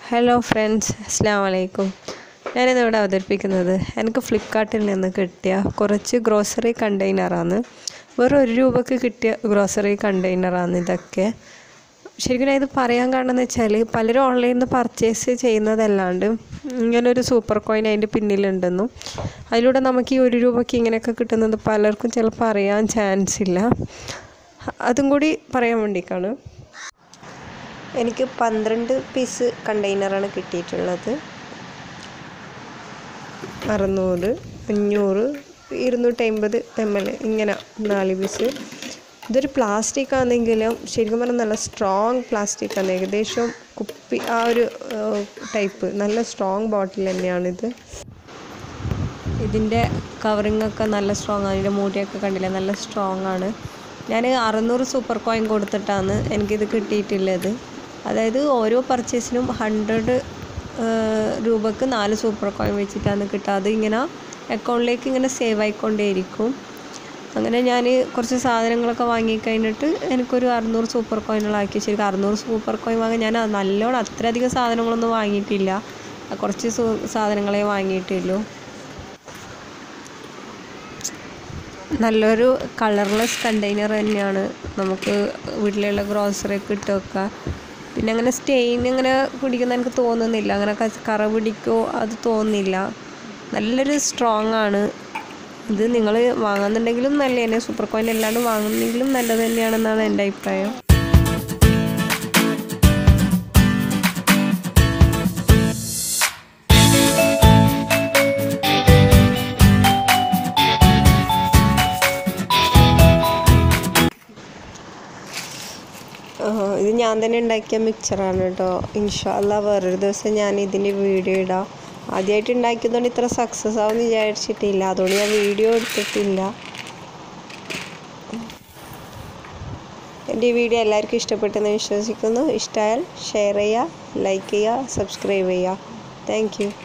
hello friends അസ്സാം വലൈക്കും ഞാനിന്നിവിടെ അവതരിപ്പിക്കുന്നത് എനിക്ക് ഫ്ലിപ്കാർട്ടിൽ നിന്ന് കിട്ടിയ കുറച്ച് ഗ്രോസറി കണ്ടെയ്നറാണ് വെറും ഒരു രൂപക്ക് കിട്ടിയ ഗ്രോസറി കണ്ടെയ്നറാണ് ഇതൊക്കെ ശരിക്കും ഞാൻ ഇത് പറയാൻ കാരണം എന്ന് വെച്ചാൽ പലരും ഓൺലൈനിൽ നിന്ന് പർച്ചേസ് ചെയ്യുന്നതല്ലാണ്ട് ഇങ്ങനൊരു സൂപ്പർ കോയിൻ അതിൻ്റെ പിന്നിലുണ്ടെന്നും അതിലൂടെ നമുക്ക് ഈ ഒരു രൂപയ്ക്ക് ഇങ്ങനെയൊക്കെ കിട്ടുന്നത് പലർക്കും ചിലപ്പോൾ അറിയാൻ ചാൻസ് ഇല്ല അതും കൂടി പറയാൻ വേണ്ടിയിട്ടാണ് എനിക്ക് പന്ത്രണ്ട് പീസ് കണ്ടെയ്നറാണ് കിട്ടിയിട്ടുള്ളത് അറുന്നൂറ് അഞ്ഞൂറ് ഇരുന്നൂറ്റമ്പത് എം എൽ ഇങ്ങനെ നാല് പീസ് ഇതൊരു പ്ലാസ്റ്റിക് ആണെങ്കിലും ശരിക്കും പറഞ്ഞാൽ നല്ല സ്ട്രോങ് പ്ലാസ്റ്റിക് ആണ് ഏകദേശം കുപ്പി ആ ഒരു ടൈപ്പ് നല്ല സ്ട്രോങ് ബോട്ടിൽ തന്നെയാണിത് ഇതിൻ്റെ കവറിങ് ഒക്കെ നല്ല സ്ട്രോങ് ആണ് ഇതിൻ്റെ മൂടിയൊക്കെ കണ്ടില്ലേ നല്ല സ്ട്രോങ് ആണ് ഞാൻ അറുന്നൂറ് സൂപ്പർ കോയിൻ കൊടുത്തിട്ടാണ് എനിക്കിത് കിട്ടിയിട്ടുള്ളത് അതായത് ഓരോ പർച്ചേസിനും ഹൺഡ്രഡ് രൂപക്ക് നാല് സൂപ്പർ കോയിൻ വെച്ചിട്ടാണ് കിട്ടുക അത് ഇങ്ങനെ അക്കൗണ്ടിലേക്ക് ഇങ്ങനെ സേവ് ആയിക്കൊണ്ടേയിരിക്കും അങ്ങനെ ഞാൻ കുറച്ച് സാധനങ്ങളൊക്കെ വാങ്ങിക്കഴിഞ്ഞിട്ട് എനിക്കൊരു അറുന്നൂറ് സൂപ്പർ കോയിനുകളാക്കി ശരിക്കും അറുന്നൂറ് സൂപ്പർ കോയിൻ വാങ്ങാൻ ഞാൻ നല്ലോണം അത്രയധികം സാധനങ്ങളൊന്നും വാങ്ങിയിട്ടില്ല കുറച്ച് സാധനങ്ങളെ വാങ്ങിയിട്ടുള്ളൂ നല്ലൊരു കളർലെസ് കണ്ടെയ്നർ തന്നെയാണ് നമുക്ക് വീട്ടിലുള്ള ഗ്രോസറി ഒക്കെ ഇട്ട് വെക്കുക പിന്നെ അങ്ങനെ സ്റ്റെയിൻ അങ്ങനെ പിടിക്കുന്ന എനിക്ക് തോന്നുന്നില്ല അങ്ങനെ കറ പിടിക്കോ അത് തോന്നുന്നില്ല നല്ലൊരു സ്ട്രോങ് ആണ് ഇത് നിങ്ങൾ വാങ്ങുന്നുണ്ടെങ്കിലും നല്ല തന്നെ സൂപ്പർ കോയിൻ അല്ലാണ്ട് വാങ്ങുന്നെങ്കിലും നല്ലത് തന്നെയാണെന്നാണ് എൻ്റെ അഭിപ്രായം ഇത് ഞാൻ തന്നെ ഉണ്ടാക്കിയ മിക്സറാണ് കേട്ടോ ഇൻഷാല്ല വേറൊരു ദിവസം ഞാൻ ഇതിൻ്റെ വീഡിയോ ഇടാം ആദ്യമായിട്ട് ഉണ്ടാക്കിയതുകൊണ്ട് ഇത്ര സക്സസ് ആവുമെന്ന് വിചാരിച്ചിട്ടില്ല അതുകൊണ്ട് ഞാൻ വീഡിയോ എടുത്തിട്ടില്ല എൻ്റെ ഈ വീഡിയോ എല്ലാവർക്കും ഇഷ്ടപ്പെട്ടെന്ന് വിശ്വസിക്കുന്നു ഇഷ്ടമായാൽ ഷെയർ ചെയ്യുക ലൈക്ക് ചെയ്യുക സബ്സ്ക്രൈബ് ചെയ്യുക താങ്ക്